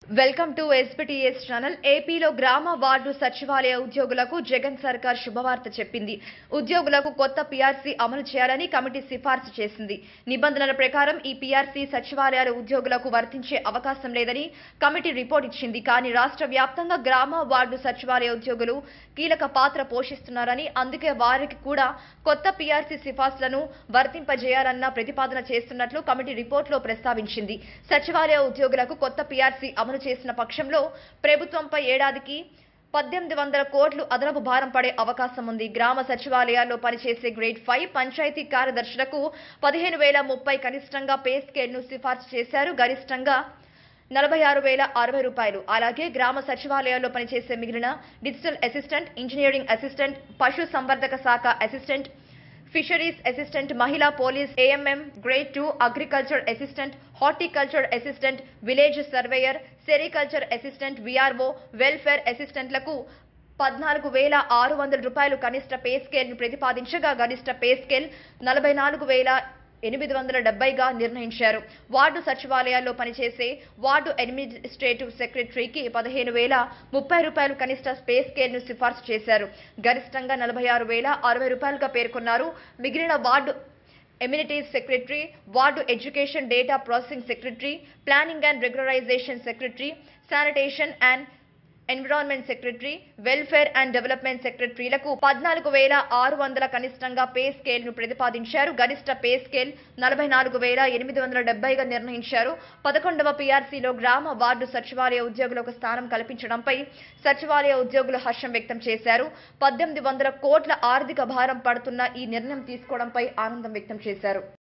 welcome to SBTS channel ఏపీలో గ్రామ ward సచివాలయ ఉద్యోగులకు జగన్ సర్కార్ శుభవార్త చెప్పింది ఉద్యోగులకు కొత్త పీఆర్సీ అమలు చేయాలని కమిటీ సిఫార్సు చేసింది నిబంధనల ప్రకారం ఈ పీఆర్సీ సచివాలయాల ఉద్యోగులకు వర్తించే అవకాశం లేదని కమిటీ రిపోర్ట్ ఇచ్చింది కానీ రాష్ట్ర వ్యాప్తంగా గ్రామ వార్డు సచివాలయ ఉద్యోగులు కీలక పాత్ర పోషిస్తున్నారని అందుకే వారికి కూడా కొత్త పీఆర్సీ సిఫార్సులను వర్తింపజేయాలన్న ప్రతిపాదన చేస్తున్నట్లు కమిటీ రిపోర్టులో ప్రస్తావించింది సచివాలయ ఉద్యోగులకు కొత్త పీఆర్సీ అమలు చేసిన పక్షంలో ప్రభుత్వంపై ఏడాదికి పద్దెనిమిది వందల కోట్లు అదనపు భారం పడే అవకాశం ఉంది గ్రామ సచివాలయాల్లో పనిచేసే గ్రేడ్ ఫైవ్ పంచాయతీ కార్యదర్శులకు పదిహేను వేల ముప్పై కనిష్టంగా పే స్కేల్ ను సిఫార్సు చేశారు గరిష్టంగా నలభై ఆరు వేల అరవై రూపాయలు అలాగే గ్రామ సచివాలయాల్లో పనిచేసే మిగిలిన డిజిటల్ అసిస్టెంట్ ఇంజనీరింగ్ అసిస్టెంట్ పశు సంవర్ధక శాఖ అసిస్టెంట్ ఫిషరీస్ అసిస్టెంట్ మహిళా police AMM grade two agriculture assistant horticulture assistant village surveyor sericulture assistant VRO welfare అసిస్టెంట్లకు పద్నాలుగు వేల ఆరు వందల రూపాయలు కనిష్ట పే స్కేల్ ను ప్రతిపాదించగా గరిష్ట పే స్కేల్ నలభై నాలుగు వేల ఎనిమిది వందల డెబ్బైగా నిర్ణయించారు వార్డు సచివాలయాల్లో పనిచేసే వార్డు అడ్మినిస్ట్రేటివ్ సెక్రటరీకి పదిహేను వేల ముప్పై రూపాయలు కనిష్ట పే స్కేల్ ను సిఫార్సు చేశారు గరిష్టంగా నలభై ఆరు వేల అరవై రూపాయలుగా పేర్కొన్నారు మిగిలిన ward amenities secretary ward education data processing secretary planning and regularisation secretary sanitation and environment secretary welfare and development సెక్రటరీలకు పద్నాలుగు వేల ఆరు వందల కనిష్టంగా పే స్కేల్ ను ప్రతిపాదించారు గరిష్ట పే స్కేల్ నలభై నాలుగు వేల ఎనిమిది వందల డెబ్బైగా నిర్ణయించారు పదకొండవ పీఆర్సీలో గ్రామ వార్డు సచివాలయ ఉద్యోగులకు స్థానం కల్పించడంపై సచివాలయ ఉద్యోగులు హర్షం వ్యక్తం చేశారు పద్దెనిమిది వందల కోట్ల ఆర్థిక భారం పడుతున్న ఈ నిర్ణయం తీసుకోవడంపై ఆనందం వ్యక్తం చేశారు